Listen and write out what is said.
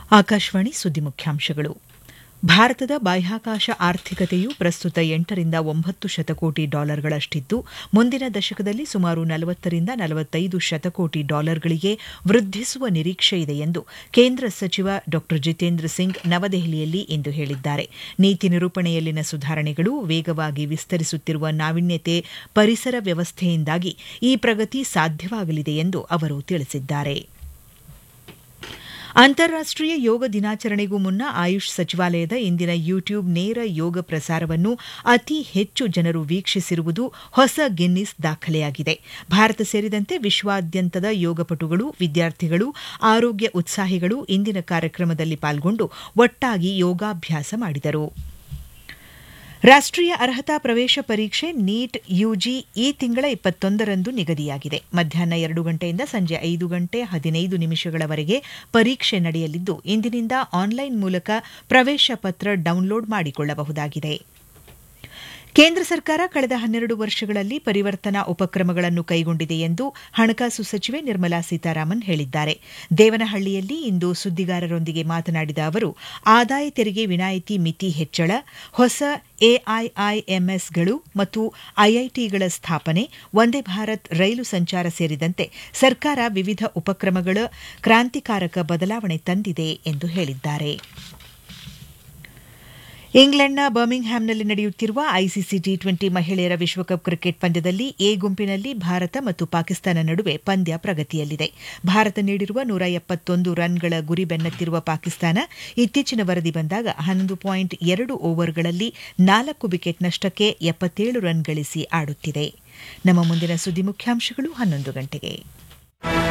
ಆಕಾಶವಾಣಿ ಸುದ್ದಿ ಮುಖ್ಯಾಂಶಗಳು ಭಾರತದ ಬಾಹ್ಯಾಕಾಶ ಆರ್ಥಿಕತೆಯು ಪ್ರಸ್ತುತ ಎಂಟರಿಂದ ಒಂಬತ್ತು ಶತಕೋಟಿ ಡಾಲರ್ಗಳಷ್ಟಿದ್ದು ಮುಂದಿನ ದಶಕದಲ್ಲಿ ಸುಮಾರು ನಲವತ್ತರಿಂದ ನಲವತ್ತೈದು ಶತಕೋಟಿ ಡಾಲರ್ಗಳಿಗೆ ವೃದ್ಧಿಸುವ ನಿರೀಕ್ಷೆಯಿದೆ ಎಂದು ಕೇಂದ್ರ ಸಚಿವ ಡಾ ಜಿತೇಂದ್ರ ಸಿಂಗ್ ನವದೆಹಲಿಯಲ್ಲಿ ಇಂದು ಹೇಳಿದ್ದಾರೆ ನೀತಿ ನಿರೂಪಣೆಯಲ್ಲಿನ ಸುಧಾರಣೆಗಳು ವೇಗವಾಗಿ ವಿಸ್ತರಿಸುತ್ತಿರುವ ನಾವೀನ್ಯತೆ ಪರಿಸರ ವ್ಯವಸ್ಥೆಯಿಂದಾಗಿ ಈ ಪ್ರಗತಿ ಸಾಧ್ಯವಾಗಲಿದೆ ಎಂದು ಅವರು ತಿಳಿಸಿದ್ದಾರೆ ಅಂತಾರಾಷ್ಟೀಯ ಯೋಗ ದಿನಾಚರಣೆಗೂ ಮುನ್ನ ಆಯುಷ್ ಸಚಿವಾಲಯದ ಇಂದಿನ ಯೂಟ್ಯೂಬ್ ನೇರ ಯೋಗ ಪ್ರಸಾರವನ್ನು ಅತಿ ಹೆಚ್ಚು ಜನರು ವೀಕ್ಷಿಸಿರುವುದು ಹೊಸ ಗಿನ್ನಿಸ್ ದಾಖಲೆಯಾಗಿದೆ ಭಾರತ ಸೇರಿದಂತೆ ವಿಶ್ವಾದ್ಯಂತದ ಯೋಗಪಟುಗಳು ವಿದ್ಯಾರ್ಥಿಗಳು ಆರೋಗ್ಯ ಉತ್ಸಾಹಿಗಳು ಇಂದಿನ ಕಾರ್ಯಕ್ರಮದಲ್ಲಿ ಪಾಲ್ಗೊಂಡು ಒಟ್ಟಾಗಿ ಯೋಗಾಭ್ಯಾಸ ಮಾಡಿದರು ರಾಷ್ಟೀಯ ಅರ್ಹತಾ ಪ್ರವೇಶ ಪರೀಕ್ಷೆ ನೀಟ್ ಯುಜಿ ಈ ತಿಂಗಳ ಇಪ್ಪತ್ತೊಂದರಂದು ನಿಗದಿಯಾಗಿದೆ ಮಧ್ಯಾಹ್ನ ಎರಡು ಗಂಟೆಯಿಂದ ಸಂಜೆ ಐದು ಗಂಟೆ ಹದಿನೈದು ನಿಮಿಷಗಳವರೆಗೆ ಪರೀಕ್ಷೆ ನಡೆಯಲಿದ್ದು ಇಂದಿನಿಂದ ಆನ್ಲೈನ್ ಮೂಲಕ ಪ್ರವೇಶ ಪತ್ರ ಡೌನ್ಲೋಡ್ ಮಾಡಿಕೊಳ್ಳಬಹುದಾಗಿದೆ ಕೇಂದ್ರ ಸರ್ಕಾರ ಕಳೆದ ಹನ್ನೆರಡು ವರ್ಷಗಳಲ್ಲಿ ಪರಿವರ್ತನಾ ಉಪಕ್ರಮಗಳನ್ನು ಕೈಗೊಂಡಿದೆ ಎಂದು ಹಣಕಾಸು ಸಚಿವೆ ನಿರ್ಮಲಾ ಸೀತಾರಾಮನ್ ಹೇಳಿದ್ದಾರೆ ದೇವನಹಳ್ಳಿಯಲ್ಲಿ ಇಂದು ಸುದ್ದಿಗಾರರೊಂದಿಗೆ ಮಾತನಾಡಿದ ಅವರು ಆದಾಯ ತೆರಿಗೆ ವಿನಾಯಿತಿ ಮಿತಿ ಹೆಚ್ಚಳ ಹೊಸ ಎಐಐಎಂಎಸ್ಗಳು ಮತ್ತು ಐಐಟಿಗಳ ಸ್ಥಾಪನೆ ವಂದೇ ಭಾರತ್ ರೈಲು ಸಂಚಾರ ಸೇರಿದಂತೆ ಸರ್ಕಾರ ವಿವಿಧ ಉಪಕ್ರಮಗಳ ಕ್ರಾಂತಿಕಾರಕ ಬದಲಾವಣೆ ತಂದಿದೆ ಎಂದು ಹೇಳಿದ್ದಾರೆ ಇಂಗ್ಲೆಂಡ್ನ ಬರ್ಮಿಂಗ್ಹ್ಯಾಮ್ನಲ್ಲಿ ನಡೆಯುತ್ತಿರುವ ಐಸಿಸಿ ಟಿ ಟ್ವೆಂಟಿ ಮಹಿಳೆಯರ ವಿಶ್ವಕಪ್ ಕ್ರಿಕೆಟ್ ಪಂದ್ಯದಲ್ಲಿ ಎ ಗುಂಪಿನಲ್ಲಿ ಭಾರತ ಮತ್ತು ಪಾಕಿಸ್ತಾನ ನಡುವೆ ಪಂದ್ಯ ಪ್ರಗತಿಯಲ್ಲಿದೆ ಭಾರತ ನೀಡಿರುವ ನೂರ ಎಪ್ಪತ್ತೊಂದು ರನ್ಗಳ ಗುರಿ ಬೆನ್ನತ್ತಿರುವ ಪಾಕಿಸ್ತಾನ ಇತ್ತೀಚಿನ ವರದಿ ಬಂದಾಗ ಹನ್ನೊಂದು ಪಾಯಿಂಟ್ ಎರಡು ಓವರ್ಗಳಲ್ಲಿ ನಾಲ್ಕು ವಿಕೆಟ್ ನಷ್ಟಕ್ಕೆ ಎಪ್ಪತ್ತೇಳು ರನ್ ಗಳಿಸಿ ಆಡುತ್ತಿದೆ ನಮ್ಮ ಮುಂದಿನ ಸುದ್ದಿ ಮುಖ್ಯಾಂಶಗಳು ಹನ್ನೊಂದು ಗಂಟೆಗೆ